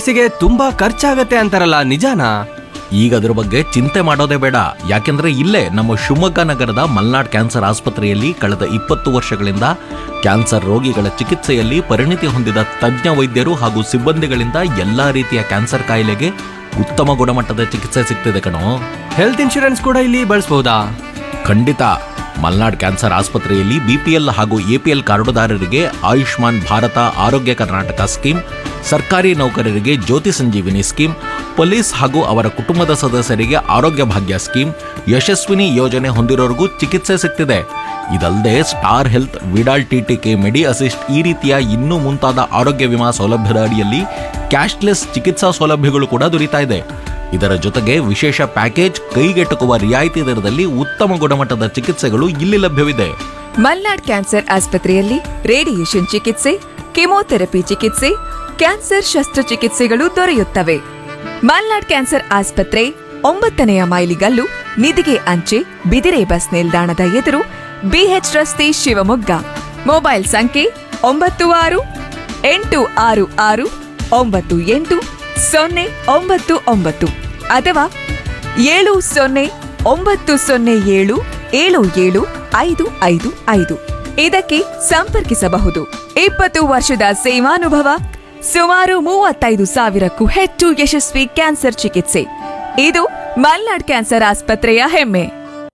ಚಿಕಿತ್ಸೆಗೆ ತುಂಬಾ ಖರ್ಚಾಗತ್ತೆ ಅಂತಾರಲ್ಲ ನಿಜಾನಾ ಈಗ ಅದ್ರ ಬಗ್ಗೆ ಚಿಂತೆ ಮಾಡೋದೇ ಬೇಡ ಯಾಕೆಂದ್ರೆ ಇಲ್ಲೇ ನಮ್ಮ ಶಿವಮೊಗ್ಗ ನಗರದ ಮಲ್ನಾಡ್ ಕ್ಯಾನ್ಸರ್ ಆಸ್ಪತ್ರೆಯಲ್ಲಿ ಕಳೆದ ಇಪ್ಪತ್ತು ವರ್ಷಗಳಿಂದ ಕ್ಯಾನ್ಸರ್ ರೋಗಿಗಳ ಚಿಕಿತ್ಸೆಯಲ್ಲಿ ಪರಿಣಿತಿ ಹೊಂದಿದ ತಜ್ಞ ವೈದ್ಯರು ಹಾಗೂ ಸಿಬ್ಬಂದಿಗಳಿಂದ ಎಲ್ಲಾ ರೀತಿಯ ಕ್ಯಾನ್ಸರ್ ಕಾಯಿಲೆಗೆ ಉತ್ತಮ ಗುಣಮಟ್ಟದ ಚಿಕಿತ್ಸೆ ಸಿಗ್ತಿದೆ ಕಣೋ ಹೆಲ್ತ್ ಇನ್ಶೂರೆನ್ಸ್ ಕೂಡ ಇಲ್ಲಿ ಬಳಸಬಹುದಾ ಖಂಡಿತ ಮಲ್ನಾಡ್ ಕ್ಯಾನ್ಸರ್ ಆಸ್ಪತ್ರೆಯಲ್ಲಿ ಬಿಪಿಎಲ್ ಹಾಗೂ ಎಪಿಎಲ್ ಕಾರ್ಡುದಾರರಿಗೆ ಆಯುಷ್ಮಾನ್ ಭಾರತ ಆರೋಗ್ಯ ಕರ್ನಾಟಕ ಸ್ಕೀಮ್ ಸರ್ಕಾರಿ ನೌಕರರಿಗೆ ಜ್ಯೋತಿ ಸಂಜೀವಿನಿ ಸ್ಕೀಮ್ ಪೊಲೀಸ್ ಹಾಗೂ ಅವರ ಕುಟುಂಬದ ಸದಸ್ಯರಿಗೆ ಆರೋಗ್ಯ ಭಾಗ್ಯ ಸ್ಕೀಮ್ ಯಶಸ್ವಿನಿ ಯೋಜನೆ ಹೊಂದಿರೋರಿಗೂ ಚಿಕಿತ್ಸೆ ಸಿಗ್ತಿದೆ ಇದಲ್ಲದೆ star health Vidal TTK medi assist ಈ ರೀತಿಯ ಇನ್ನೂ ಮುಂತಾದ ಆರೋಗ್ಯ ವಿಮಾ ಸೌಲಭ್ಯದ ಅಡಿಯಲ್ಲಿ ಕ್ಯಾಶ್ಲೆಸ್ ಚಿಕಿತ್ಸಾ ಸೌಲಭ್ಯಗಳು ಕೂಡ ದೊರೀತಾ ಇದೆ ಇದರ ಜೊತೆಗೆ ವಿಶೇಷ ಪ್ಯಾಕೇಜ್ ಕೈಗೆಟುಕುವ ರಿಯಾಯಿತಿ ದರದಲ್ಲಿ ಉತ್ತಮ ಗುಣಮಟ್ಟದ ಚಿಕಿತ್ಸೆಗಳು ಇಲ್ಲಿ ಲಭ್ಯವಿದೆ ಮಲ್ನಾಡ್ ಕ್ಯಾನ್ಸರ್ ಆಸ್ಪತ್ರೆಯಲ್ಲಿ ರೇಡಿಯೇಷನ್ ಚಿಕಿತ್ಸೆ ಕೆಮೊಥೆರಪಿ ಚಿಕಿತ್ಸೆ ಕ್ಯಾನ್ಸರ್ ಶಸ್ತ್ರಚಿಕಿತ್ಸೆಗಳು ದೊರೆಯುತ್ತವೆ ಮಲ್ನಾಡ್ ಕ್ಯಾನ್ಸರ್ ಆಸ್ಪತ್ರೆ ಒಂಬತ್ತನೆಯ ಮೈಲಿಗಲ್ಲು ನಿಧಿಗೆ ಅಂಚೆ ಬಿದಿರೆ ಬಸ್ ನಿಲ್ದಾಣದ ಎದುರು ಬಿಎಚ್ ರಸ್ತೆ ಶಿವಮೊಗ್ಗ ಮೊಬೈಲ್ ಸಂಖ್ಯೆ ಒಂಬತ್ತು ಆರು ಎಂಟು ಆರು ಆರು ಒಂಬತ್ತು ಎಂಟು ಸೊನ್ನೆ ಒಂಬತ್ತು ಒಂಬತ್ತು ಅಥವಾ ಏಳು ಸೊನ್ನೆ ಒಂಬತ್ತು ಸೊನ್ನೆ ಏಳು ಏಳು ಏಳು ಐದು ಐದು ಐದು ಇದಕ್ಕೆ ಸಂಪರ್ಕಿಸಬಹುದು ಇಪ್ಪತ್ತು ವರ್ಷದ ಸೇವಾನುಭವ ಸುಮಾರು ಮೂವತ್ತೈದು ಸಾವಿರಕ್ಕೂ ಹೆಚ್ಚು ಯಶಸ್ವಿ ಕ್ಯಾನ್ಸರ್ ಚಿಕಿತ್ಸೆ ಇದು ಮಲ್ನಾಡ್ ಕ್ಯಾನ್ಸರ್ ಆಸ್ಪತ್ರೆಯ ಹೆಮ್ಮೆ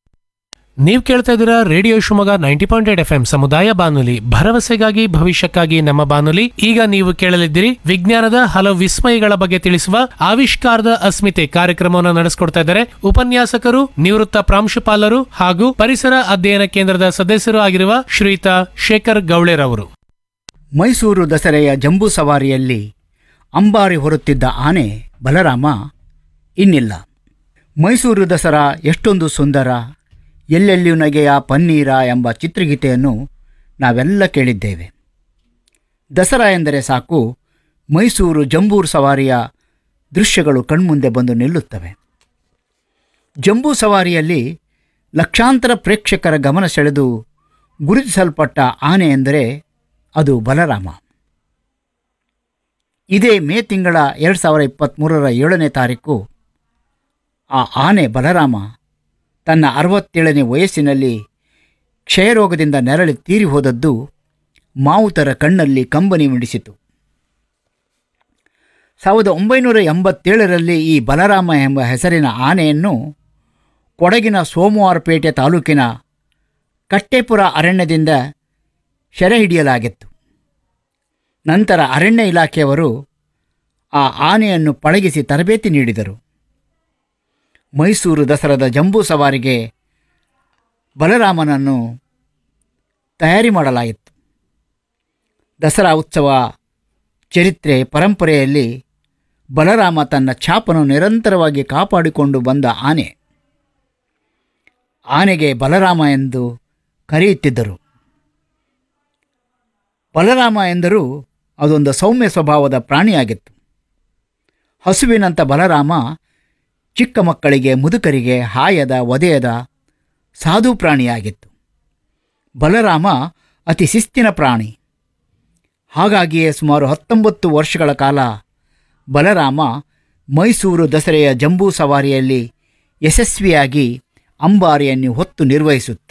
ನೀವು ಕೇಳ್ತಾ ಇದ್ದೀರಾ radio Shivamogga ninety point eight F M ಸಮುದಾಯ ಬಾನುಲಿ ಭರವಸೆಗಾಗಿ ಭವಿಷ್ಯಕ್ಕಾಗಿ ನಮ್ಮ ಬಾನುಲಿ ಈಗ ನೀವು ಕೇಳಲಿದ್ದೀರಿ ವಿಜ್ಞಾನದ ಹಲವು ವಿಸ್ಮಯಗಳ ಬಗ್ಗೆ ತಿಳಿಸುವ ಆವಿಷ್ಕಾರದ ಅಸ್ಮಿತೆ ಕಾರ್ಯಕ್ರಮವನ್ನು ನಡೆಸಿಕೊಡ್ತಾ ಇದ್ದಾರೆ ಉಪನ್ಯಾಸಕರು ನಿವೃತ್ತ ಪ್ರಾಂಶುಪಾಲರು ಹಾಗೂ ಪರಿಸರ ಅಧ್ಯಯನ ಕೇಂದ್ರದ ಸದಸ್ಯರು ಆಗಿರುವ ಶ್ರೀಯುತ ಶೇಖರ್ ಗೌಳೆರವರು ಮೈಸೂರು ದಸರೆಯ ಜಂಬೂ ಸವಾರಿಯಲ್ಲಿ ಅಂಬಾರಿ ಹೊರುತ್ತಿದ್ದ ಆನೆ ಬಲರಾಮ ಇನ್ನಿಲ್ಲ ಮೈಸೂರು ದಸರಾ ಎಷ್ಟೊಂದು ಸುಂದರ ಎಲ್ಲೆಲ್ಲಿಯೂ ನಗೆಯ ಪನ್ನೀರ ಎಂಬ ಚಿತ್ರಗೀತೆಯನ್ನು ನಾವೆಲ್ಲ ಕೇಳಿದ್ದೇವೆ ದಸರಾ ಎಂದರೆ ಸಾಕು ಮೈಸೂರು ಜಂಬೂರು ಸವಾರಿಯ ದೃಶ್ಯಗಳು ಕಣ್ಮುಂದೆ ಬಂದು ನಿಲ್ಲುತ್ತವೆ ಜಂಬೂ ಸವಾರಿಯಲ್ಲಿ ಲಕ್ಷಾಂತರ ಪ್ರೇಕ್ಷಕರ ಗಮನ ಸೆಳೆದು ಗುರುತಿಸಲ್ಪಟ್ಟ ಆನೆ ಎಂದರೆ ಅದು ಬಲರಾಮ ಇದೇ ಮೇ ತಿಂಗಳ ಎರಡು ಸಾವಿರ ಇಪ್ಪತ್ತ್ಮೂರರ ಏಳನೇ ತಾರೀಕು ಆ ಆನೆ ಬಲರಾಮ ತನ್ನ ಅರವತ್ತೇಳನೇ ವಯಸ್ಸಿನಲ್ಲಿ ಕ್ಷಯರೋಗದಿಂದ ನೆರಳಿ ತೀರಿ ಹೋದದ್ದು ಮಾವುತರ ಕಣ್ಣಲ್ಲಿ ಕಂಬನಿ ಮಿಡಿಸಿತು ಸಾವಿರದ ಒಂಬೈನೂರ ಎಂಬತ್ತೇಳರಲ್ಲಿ ಈ ಬಲರಾಮ ಎಂಬ ಹೆಸರಿನ ಆನೆಯನ್ನು ಕೊಡಗಿನ ಸೋಮವಾರಪೇಟೆ ತಾಲೂಕಿನ ಕಟ್ಟೆಪುರ ಅರಣ್ಯದಿಂದ ಸೆರೆ ಹಿಡಿಯಲಾಗಿತ್ತು ನಂತರ ಅರಣ್ಯ ಇಲಾಖೆಯವರು ಆ ಆನೆಯನ್ನು ಪಳಗಿಸಿ ತರಬೇತಿ ನೀಡಿದರು ಮೈಸೂರು ದಸರಾದ ಜಂಬೂ ಸವಾರಿಗೆ ಬಲರಾಮನನ್ನು ತಯಾರಿ ಮಾಡಲಾಯಿತು ದಸರಾ ಉತ್ಸವ ಚರಿತ್ರೆ ಪರಂಪರೆಯಲ್ಲಿ ಬಲರಾಮ ತನ್ನ ಛಾಪನ್ನು ನಿರಂತರವಾಗಿ ಕಾಪಾಡಿಕೊಂಡು ಬಂದ ಆನೆ ಆನೆಗೆ ಬಲರಾಮ ಎಂದು ಕರೆಯುತ್ತಿದ್ದರು ಬಲರಾಮ ಎಂದರೂ ಅದೊಂದು ಸೌಮ್ಯ ಸ್ವಭಾವದ ಪ್ರಾಣಿಯಾಗಿತ್ತು ಹಸುವಿನಂಥ ಬಲರಾಮ ಚಿಕ್ಕ ಮಕ್ಕಳಿಗೆ ಮುದುಕರಿಗೆ ಹಾಯದ ಒದೆಯದ ಸಾಧು ಪ್ರಾಣಿಯಾಗಿತ್ತು ಬಲರಾಮ ಅತಿ ಶಿಸ್ತಿನ ಪ್ರಾಣಿ ಹಾಗಾಗಿಯೇ ಸುಮಾರು ಹತ್ತೊಂಬತ್ತು ವರ್ಷಗಳ ಕಾಲ ಬಲರಾಮ ಮೈಸೂರು ದಸರೆಯ ಜಂಬೂ ಸವಾರಿಯಲ್ಲಿ ಯಶಸ್ವಿಯಾಗಿ ಅಂಬಾರಿಯನ್ನು ಹೊತ್ತು ನಿರ್ವಹಿಸುತ್ತು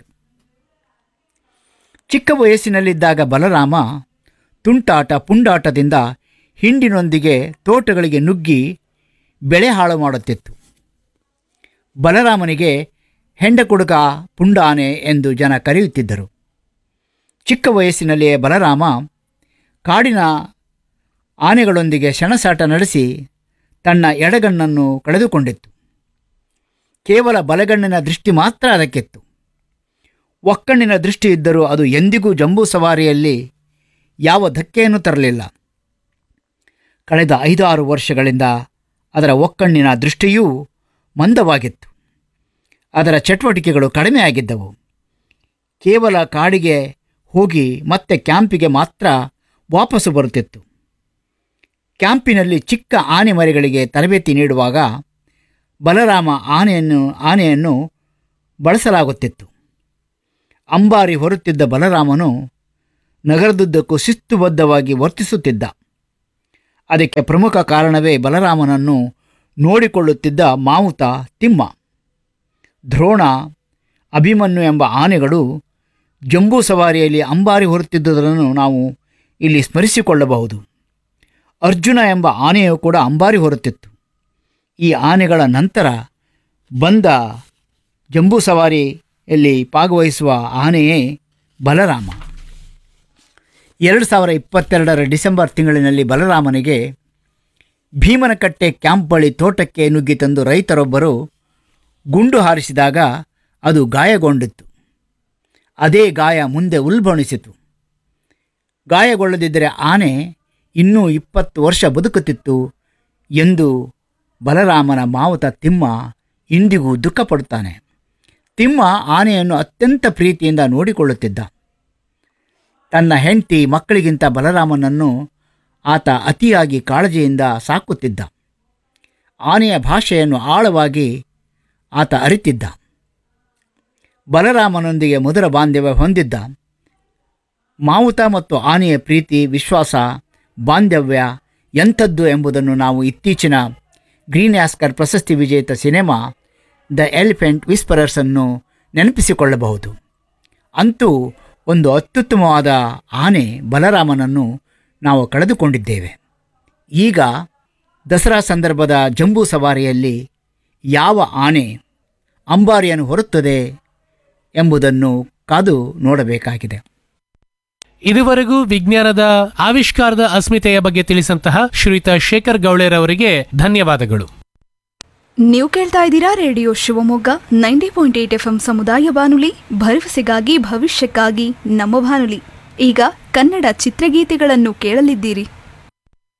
ಚಿಕ್ಕ ವಯಸ್ಸಿನಲ್ಲಿದ್ದಾಗ ಬಲರಾಮ ತುಂಟಾಟ ಪುಂಡಾಟದಿಂದ ಹಿಂಡಿನೊಂದಿಗೆ ತೋಟಗಳಿಗೆ ನುಗ್ಗಿ ಬೆಳೆ ಹಾಳು ಮಾಡುತ್ತಿತ್ತು ಬಲರಾಮನಿಗೆ ಹೆಂಡಕುಡುಕ ಪುಂಡಾನೆ ಎಂದು ಜನ ಕರೆಯುತ್ತಿದ್ದರು ಚಿಕ್ಕ ವಯಸ್ಸಿನಲ್ಲಿಯೇ ಬಲರಾಮ ಕಾಡಿನ ಆನೆಗಳೊಂದಿಗೆ ಸೆಣಸಾಟ ನಡೆಸಿ ತನ್ನ ಎಡಗಣ್ಣನ್ನು ಕಳೆದುಕೊಂಡಿತ್ತು ಕೇವಲ ಬಲಗಣ್ಣಿನ ದೃಷ್ಟಿ ಮಾತ್ರ ಅದಕ್ಕಿತ್ತು ಒಕ್ಕಣ್ಣಿನ ದೃಷ್ಟಿ ಇದ್ದರೂ ಅದು ಎಂದಿಗೂ ಜಂಬೂ ಸವಾರಿಯಲ್ಲಿ ಯಾವ ಧಕ್ಕೆಯನ್ನು ತರಲಿಲ್ಲ ಕಳೆದ ಐದಾರು ವರ್ಷಗಳಿಂದ ಅದರ ಒಕ್ಕಣ್ಣಿನ ದೃಷ್ಟಿಯೂ ಮಂದವಾಗಿತ್ತು ಅದರ ಚಟುವಟಿಕೆಗಳು ಕಡಿಮೆಯಾಗಿದ್ದವು ಕೇವಲ ಕಾಡಿಗೆ ಹೋಗಿ ಮತ್ತೆ ಕ್ಯಾಂಪಿಗೆ ಮಾತ್ರ ವಾಪಸ್ಸು ಬರುತ್ತಿತ್ತು ಕ್ಯಾಂಪಿನಲ್ಲಿ ಚಿಕ್ಕ ಆನೆ ಮರಿಗಳಿಗೆ ತರಬೇತಿ ನೀಡುವಾಗ ಬಲರಾಮ ಆನೆಯನ್ನು ಆನೆಯನ್ನು ಬಳಸಲಾಗುತ್ತಿತ್ತು ಅಂಬಾರಿ ಹೊರುತ್ತಿದ್ದ ಬಲರಾಮನು ನಗರದುದ್ದಕ್ಕೂ ಶಿಸ್ತುಬದ್ಧವಾಗಿ ವರ್ತಿಸುತ್ತಿದ್ದ ಅದಕ್ಕೆ ಪ್ರಮುಖ ಕಾರಣವೇ ಬಲರಾಮನನ್ನು ನೋಡಿಕೊಳ್ಳುತ್ತಿದ್ದ ಮಾವುತ ತಿಮ್ಮ ದ್ರೋಣ ಅಭಿಮನ್ಯು ಎಂಬ ಆನೆಗಳು ಜಂಬೂ ಸವಾರಿಯಲ್ಲಿ ಅಂಬಾರಿ ಹೊರುತ್ತಿದ್ದುದನ್ನು ನಾವು ಇಲ್ಲಿ ಸ್ಮರಿಸಿಕೊಳ್ಳಬಹುದು ಅರ್ಜುನ ಎಂಬ ಆನೆಯು ಕೂಡ ಅಂಬಾರಿ ಹೊರುತ್ತಿತ್ತು ಈ ಆನೆಗಳ ನಂತರ ಬಂದ ಜಂಬೂ ಸವಾರಿಯಲ್ಲಿ ಭಾಗವಹಿಸುವ ಆನೆಯೇ ಬಲರಾಮ ಎರಡು ಸಾವಿರ ಇಪ್ಪತ್ತೆರಡರ ಡಿಸೆಂಬರ್ ತಿಂಗಳಿನಲ್ಲಿ ಬಲರಾಮನಿಗೆ ಭೀಮನಕಟ್ಟೆ ಕ್ಯಾಂಪ್ ಬಳಿ ತೋಟಕ್ಕೆ ನುಗ್ಗಿ ತಂದು ರೈತರೊಬ್ಬರು ಗುಂಡು ಹಾರಿಸಿದಾಗ ಅದು ಗಾಯಗೊಂಡಿತ್ತು ಅದೇ ಗಾಯ ಮುಂದೆ ಉಲ್ಬಣಿಸಿತು ಗಾಯಗೊಳ್ಳದಿದ್ದರೆ ಆನೆ ಇನ್ನೂ ಇಪ್ಪತ್ತು ವರ್ಷ ಬದುಕುತ್ತಿತ್ತು ಎಂದು ಬಲರಾಮನ ಮಾವುತ ತಿಮ್ಮ ಇಂದಿಗೂ ದುಃಖಪಡುತ್ತಾನೆ ತಿಮ್ಮ ಆನೆಯನ್ನು ಅತ್ಯಂತ ಪ್ರೀತಿಯಿಂದ ನೋಡಿಕೊಳ್ಳುತ್ತಿದ್ದ ತನ್ನ ಹೆಂಡತಿ ಮಕ್ಕಳಿಗಿಂತ ಬಲರಾಮನನ್ನು ಆತ ಅತಿಯಾಗಿ ಕಾಳಜಿಯಿಂದ ಸಾಕುತ್ತಿದ್ದ ಆನೆಯ ಭಾಷೆಯನ್ನು ಆಳವಾಗಿ ಆತ ಅರಿತಿದ್ದ ಬಲರಾಮನೊಂದಿಗೆ ಮಧುರ ಬಾಂಧವ್ಯ ಹೊಂದಿದ್ದ ಮಾವುತ ಮತ್ತು ಆನೆಯ ಪ್ರೀತಿ ವಿಶ್ವಾಸ ಬಾಂಧವ್ಯ ಎಂಥದ್ದು ಎಂಬುದನ್ನು ನಾವು ಇತ್ತೀಚಿನ ಗ್ರೀನ್ ಆಸ್ಕರ್ ಪ್ರಶಸ್ತಿ ವಿಜೇತ ಸಿನೆಮಾ ದ ಎಲಿಫೆಂಟ್ ವಿಸ್ಪರರ್ಸ್ ಅನ್ನು ನೆನಪಿಸಿಕೊಳ್ಳಬಹುದು ಅಂತೂ ಒಂದು ಅತ್ಯುತ್ತಮವಾದ ಆನೆ ಬಲರಾಮನನ್ನು ನಾವು ಕಳೆದುಕೊಂಡಿದ್ದೇವೆ ಈಗ ದಸರಾ ಸಂದರ್ಭದ ಜಂಬೂ ಸವಾರಿಯಲ್ಲಿ ಯಾವ ಆನೆ ಅಂಬಾರಿಯನ್ನು ಹೊರುತ್ತದೆ ಎಂಬುದನ್ನು ಕಾದು ನೋಡಬೇಕಾಗಿದೆ ಇದುವರೆಗೂ ವಿಜ್ಞಾನದ ಆವಿಷ್ಕಾರದ ಅಸ್ಮಿತೆಯ ಬಗ್ಗೆ ತಿಳಿಸಂತಹ ಶ್ರೀಯುತ ಶೇಖರ್ ಗೌಳೆರವರಿಗೆ ಧನ್ಯವಾದಗಳು ನೀವು ಕೇಳ್ತಾ ಇದ್ದೀರಾ radio Shivamogga ninety point eight F M ಸಮುದಾಯ ಬಾನುಲಿ ಭರವಸೆಗಾಗಿ ಭವಿಷ್ಯಕ್ಕಾಗಿ ನಮ್ಮ ಬಾನುಲಿ ಈಗ ಕನ್ನಡ ಚಿತ್ರಗೀತೆಗಳನ್ನು ಕೇಳಲಿದ್ದೀರಿ